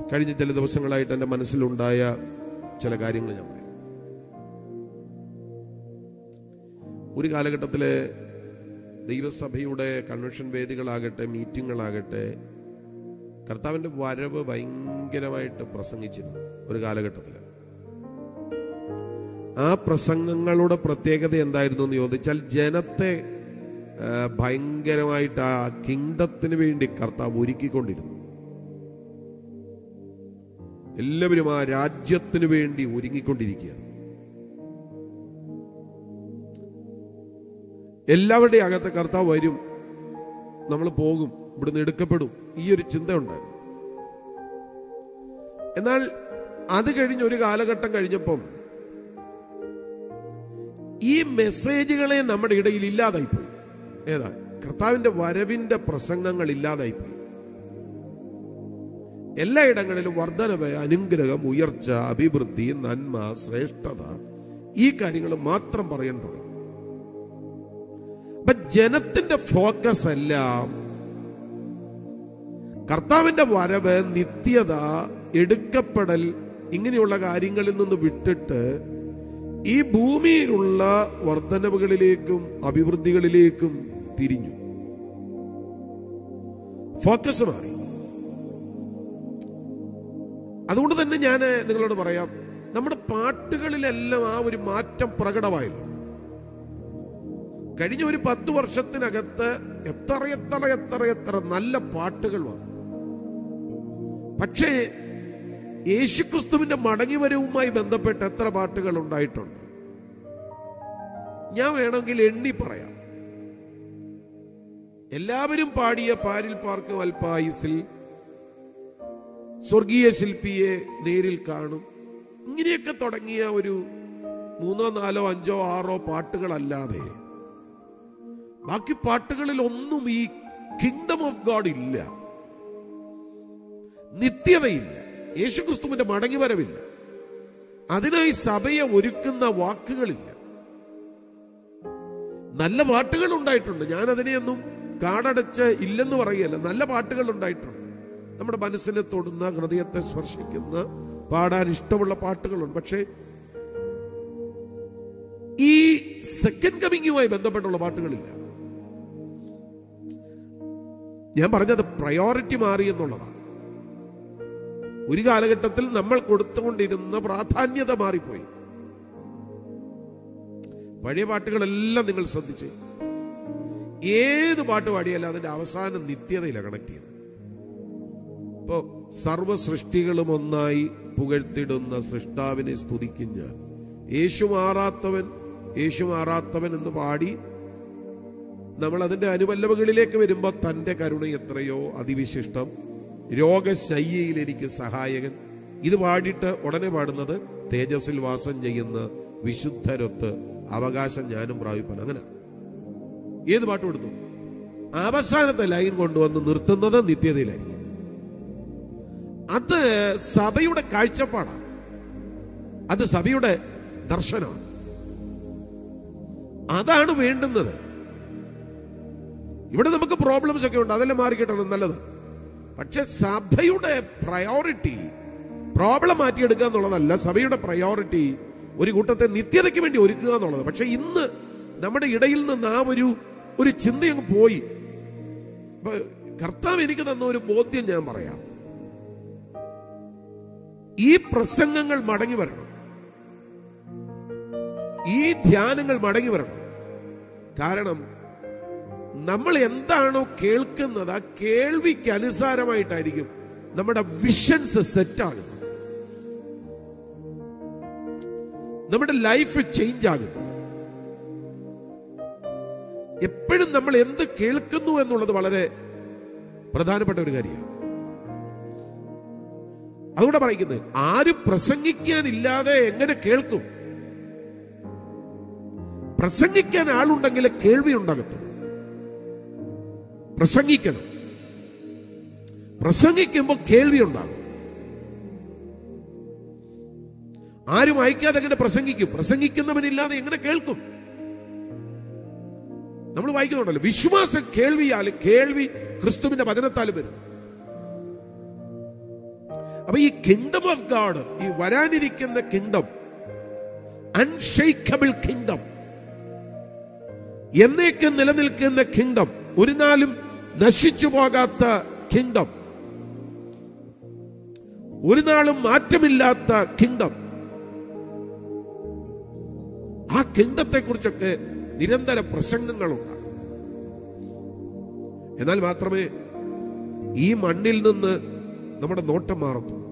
കഴിഞ്ഞ ചില ദിവസങ്ങളായിട്ട് എൻ്റെ മനസ്സിലുണ്ടായ ചില കാര്യങ്ങൾ ഞാൻ പറയാം ഒരു കാലഘട്ടത്തിലെ ദൈവസഭയുടെ കൺവെൻഷൻ വേദികളാകട്ടെ മീറ്റിങ്ങുകളാകട്ടെ കർത്താവിൻ്റെ വരവ് ഭയങ്കരമായിട്ട് പ്രസംഗിച്ചിരുന്നു ഒരു കാലഘട്ടത്തിൽ ആ പ്രസംഗങ്ങളുടെ പ്രത്യേകത എന്തായിരുന്നു എന്ന് ചോദിച്ചാൽ ജനത്തെ ആ, ഭയങ്കരമായിട്ട് ആ കിങ്ഡത്തിന് വേണ്ടി കർത്താവ് ഒരുക്കിക്കൊണ്ടിരുന്നു എല്ലാവരും ആ രാജ്യത്തിന് വേണ്ടി ഒരുങ്ങിക്കൊണ്ടിരിക്കുകയാണ് എല്ലാവരുടെയും അകത്തെ കർത്താവ് വരും നമ്മൾ പോകും ഇവിടുന്ന് എടുക്കപ്പെടും ഈ ഒരു ചിന്ത ഉണ്ടായിരുന്നു എന്നാൽ അത് കഴിഞ്ഞ് ഒരു കാലഘട്ടം കഴിഞ്ഞപ്പം ഈ മെസ്സേജുകളെ നമ്മുടെ ഇടയിൽ ഇല്ലാതായിപ്പോയി ഏതാ കർത്താവിന്റെ വരവിന്റെ പ്രസംഗങ്ങൾ ഇല്ലാതായിപ്പോയി എല്ലായിടങ്ങളിലും വർധനവ് അനുഗ്രഹം ഉയർച്ച അഭിവൃദ്ധി നന്മ ശ്രേഷ്ഠത ഈ കാര്യങ്ങൾ മാത്രം പറയാൻ തുടങ്ങി അപ്പൊ ജനത്തിന്റെ ഫോക്കസ് എല്ലാം കർത്താവിന്റെ വരവ് നിത്യത എടുക്കപ്പെടൽ ഇങ്ങനെയുള്ള കാര്യങ്ങളിൽ നിന്ന് വിട്ടിട്ട് ഈ ഭൂമിയിലുള്ള വർധനവുകളിലേക്കും അഭിവൃദ്ധികളിലേക്കും തിരിഞ്ഞു ഫോക്കസ് മാറി അതുകൊണ്ട് തന്നെ ഞാൻ നിങ്ങളോട് പറയാം നമ്മുടെ പാട്ടുകളിലെല്ലാം ആ ഒരു മാറ്റം പ്രകടമായല്ലോ കഴിഞ്ഞ ഒരു പത്ത് വർഷത്തിനകത്ത് എത്ര എത്ര എത്ര എത്ര നല്ല പാട്ടുകൾ വന്നു പക്ഷേ യേശുക്രിസ്തുവിന്റെ മടങ്ങിവരവുമായി ബന്ധപ്പെട്ട് എത്ര പാട്ടുകൾ ഉണ്ടായിട്ടുണ്ട് ഞാൻ വേണമെങ്കിൽ എണ്ണി പറയാം എല്ലാവരും പാടിയ പാരിൽ പാർക്കും അൽപായുസിൽ സ്വർഗീയ ശില്പിയെ നേരിൽ കാണും ഇങ്ങനെയൊക്കെ തുടങ്ങിയ ഒരു മൂന്നോ നാലോ അഞ്ചോ ആറോ പാട്ടുകളല്ലാതെ ബാക്കി പാട്ടുകളിൽ ഒന്നും ഈ കിങ്ഡം ഓഫ് ഗോഡ് ഇല്ല നിത്യതയില്ല യേശുക്രിസ്തുവിന്റെ മടങ്ങിവരവില്ല അതിനായി സഭയെ ഒരുക്കുന്ന വാക്കുകളില്ല നല്ല പാട്ടുകൾ ഉണ്ടായിട്ടുണ്ട് ഞാൻ അതിനെയൊന്നും കാടടച്ച് ഇല്ലെന്ന് പറയുകയല്ല നല്ല പാട്ടുകൾ ഉണ്ടായിട്ടുണ്ട് നമ്മുടെ മനസ്സിനെ തൊടുന്ന ഹൃദയത്തെ സ്പർശിക്കുന്ന പാടാൻ ഇഷ്ടമുള്ള പാട്ടുകളുണ്ട് പക്ഷേ ഈ സെക്കൻഡ് കമ്മിങ്ങുമായി ബന്ധപ്പെട്ടുള്ള പാട്ടുകളില്ല ഞാൻ പറഞ്ഞത് പ്രയോറിറ്റി മാറി എന്നുള്ളതാണ് ഒരു കാലഘട്ടത്തിൽ നമ്മൾ കൊടുത്തുകൊണ്ടിരുന്ന പ്രാധാന്യത മാറിപ്പോയി പഴയ പാട്ടുകളെല്ലാം നിങ്ങൾ ശ്രദ്ധിച്ചു ഏത് പാട്ട് പാടിയാലും അതിന്റെ അവസാനം നിത്യതയിലാണ് കണക്ട് ചെയ്യുന്നത് ഇപ്പോ സർവ സൃഷ്ടികളും ഒന്നായി പുകഴ്ത്തിടുന്ന സൃഷ്ടാവിനെ സ്തുതിക്കും ഞാൻ യേശു മാറാത്തവൻ യേശു മാറാത്തവൻ എന്ന് പാടി നമ്മൾ അതിന്റെ അനുപല്ലവകളിലേക്ക് വരുമ്പോൾ തന്റെ കരുണ എത്രയോ അതിവിശിഷ്ടം രോഗശയ്യയിൽ എനിക്ക് സഹായകൻ ഇത് പാടിയിട്ട് ഉടനെ പാടുന്നത് തേജസ്സിൽ വാസം ചെയ്യുന്ന വിശുദ്ധരൊത്ത് അവകാശം ഞാനും പ്രാപിപ്പാൻ അങ്ങനെ ഏത് പാട്ട് കൊടുത്തു അവസാനത്തെ ലൈൻ കൊണ്ടുവന്ന് നിർത്തുന്നത് നിത്യതയിലായിരിക്കും അത് സഭയുടെ കാഴ്ചപ്പാടാണ് അത് സഭയുടെ ദർശനമാണ് അതാണ് വേണ്ടുന്നത് ഇവിടെ നമുക്ക് പ്രോബ്ലംസ് ഒക്കെ ഉണ്ട് അതെല്ലാം മാറിക്കിട്ടണം നല്ലത് പക്ഷെ സഭയുടെ പ്രയോറിറ്റി പ്രോബ്ലം മാറ്റിയെടുക്കുക എന്നുള്ളതല്ല സഭയുടെ പ്രയോറിറ്റി ഒരു കൂട്ടത്തെ നിത്യതയ്ക്ക് വേണ്ടി ഒരുക്കുക എന്നുള്ളത് പക്ഷെ ഇന്ന് നമ്മുടെ ഇടയിൽ നിന്ന് ആ ഒരു ഒരു ചിന്തയങ്ങ് പോയി ഇപ്പൊ കർത്താവ് എനിക്ക് തന്ന ഒരു ബോധ്യം ഞാൻ പറയാം ഈ പ്രസംഗങ്ങൾ മടങ്ങി വരണം ഈ ധ്യാനങ്ങൾ മടങ്ങി വരണം കാരണം നമ്മൾ എന്താണോ കേൾക്കുന്നത് ആ കേൾവിക്ക് അനുസാരമായിട്ടായിരിക്കും നമ്മുടെ വിഷൻസ് സെറ്റ് ആകുന്നത് നമ്മുടെ ലൈഫ് ചേഞ്ച് ആകുന്നത് എപ്പോഴും നമ്മൾ എന്ത് കേൾക്കുന്നു എന്നുള്ളത് വളരെ പ്രധാനപ്പെട്ട ഒരു കാര്യമാണ് അതുകൂടെ പറയുന്നത് ആരും പ്രസംഗിക്കാനില്ലാതെ എങ്ങനെ കേൾക്കും പ്രസംഗിക്കാൻ ആളുണ്ടെങ്കിൽ കേൾവി ഉണ്ടാകത്തുള്ളൂ പ്രസംഗിക്കണം പ്രസംഗിക്കുമ്പോൾ കേൾവി ഉണ്ടാകും ആരും അയക്കാതെ എങ്ങനെ പ്രസംഗിക്കും പ്രസംഗിക്കുന്നവനില്ലാതെ എങ്ങനെ കേൾക്കും നമ്മൾ വായിക്കുന്നുണ്ടല്ലോ വിശ്വാസം കേൾവിയാൽ കേൾവി ക്രിസ്തുവിന്റെ വചനത്താൽ വരുന്നു അപ്പൊ ഈ കിങ്ഡം ഓഫ് ഗാഡ് ഈ വരാനിരിക്കുന്ന കിങ്ഡം അൺഷെയ്ക്കബിൾ കിങ്ഡം എന്നേക്കും നിലനിൽക്കുന്ന കിങ്ഡം ഒരു നാളും നശിച്ചു പോകാത്ത കിങ്ഡം ഒരു നാളും മാറ്റമില്ലാത്ത കിങ്ഡം ആ കിങ്ഡത്തെ കുറിച്ചൊക്കെ നിരന്തര പ്രസംഗങ്ങളുണ്ട് എന്നാൽ മാത്രമേ ഈ മണ്ണിൽ നിന്ന് നമ്മുടെ നോട്ടം മാറത്തു